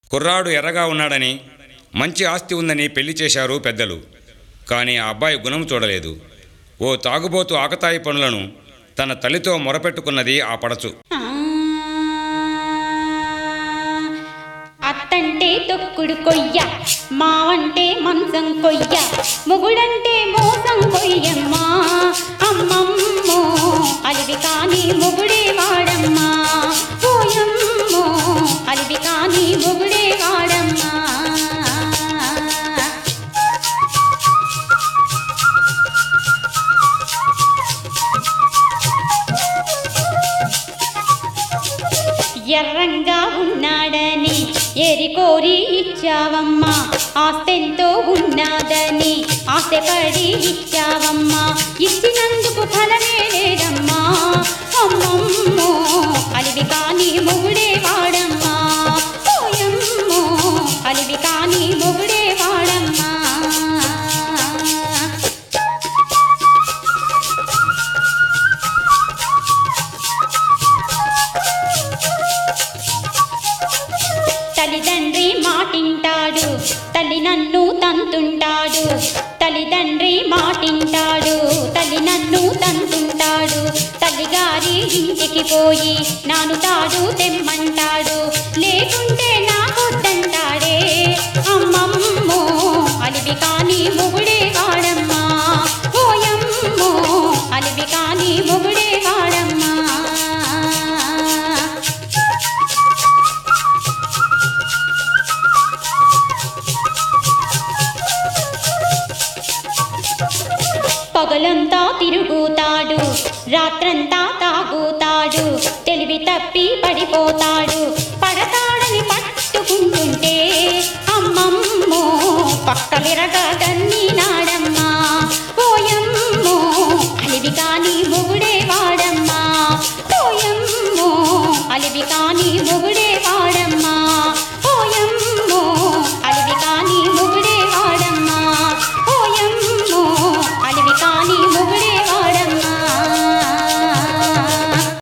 కుర్రాడు ఎర్రగా ఉన్నాడని మంచి ఆస్తి ఉందని పెళ్లి చేశారు పెద్దలు కానీ ఆ అబ్బాయి గుణం చూడలేదు ఓ తాగుబోతు ఆకతాయి పనులను తన తల్లితో మొరపెట్టుకున్నది ఆ పడచు ఆ, అత్తంటే తొక్కుడు కొయ్య మావంటే మంచం కొయ్య మొగుడంటే మోసం కొయ్యమ్మా అమ్మమ్మో అలివి కాని మొగుడే వాడమ్మా పోయమ్మో అలివి కాని మొగుడే వాడమ్మా ఎర్రంగా ఉన్నాడని ఎరికోరి ఇచ్చావమ్మా ఆస్తెంతో ఉన్నాదని ఆశపడి ఇచ్చావమ్మా ఇచ్చినందుకు ఫలమే లేదమ్మా అమ్మమ్మో అలివి కాని మొగుడే వాడమ్మా ఓయమ్మో అలివి కాని మొగుడే వాడమ్మా తల్లిదండ్రి మాటింటాడు తల్లి నన్ను తంతుంటాడు తల్లిదండ్రి మాటింటాడు తల్లి నన్ను తంతుంటాడు తల్లిగారి ఇంటికి పోయి నాను తాడు తెమ్మంటాడు లేకుంటే నాకొద్దంటాడే అమ్మమ్మో అలివి కాని మొగుడే వాడమ్మా ఓయమ్మో అలివి కాని మొగుడే వాడమ్మా పగలంతా తిరుగుతాడు రాత్రంతా తాగుతాడు తెలివి తప్పి పడిపోతాడు పడతాడని పట్టుకుంటుంటే అమ్మమ్మో పక్కలిరగా నాడమ్మా ఓయమ్మో అలివి కాని మొగుడే వాడమ్మా ఓయమ్మో అలివి కాని మొగుడే